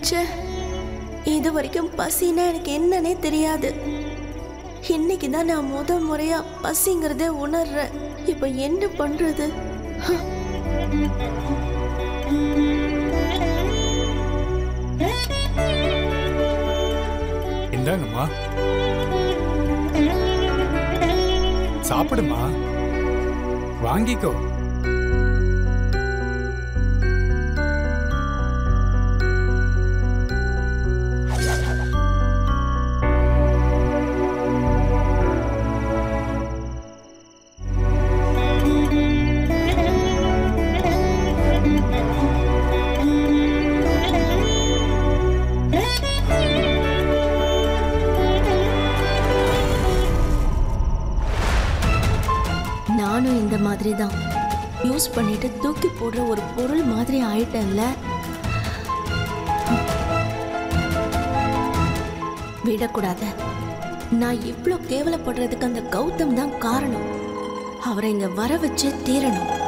ச்சே இது வரைக்கும் பசினா எனக்கு என்னன்னே தெரியாது இன்னைக்கு தான் நான் முத முறையா பசிங்கிறதே உணர்றேன் இப்போ என்ன பண்றது ஹ. இந்தாங்கம்மா சாப்பிடுமா வாங்கிக்கோ நானும் இந்த மாதிரி தான் யூஸ் பண்ணிட்டு தூக்கி போடுற ஒரு பொருள் மாதிரி ஆயிட்டேன்ல விடக்கூடாது நான் இவ்ளோ கேவலப்படுறதுக்கு அந்த கௌதம் தான் காரணம் அவரை இங்க வர வச்சே தீரணும்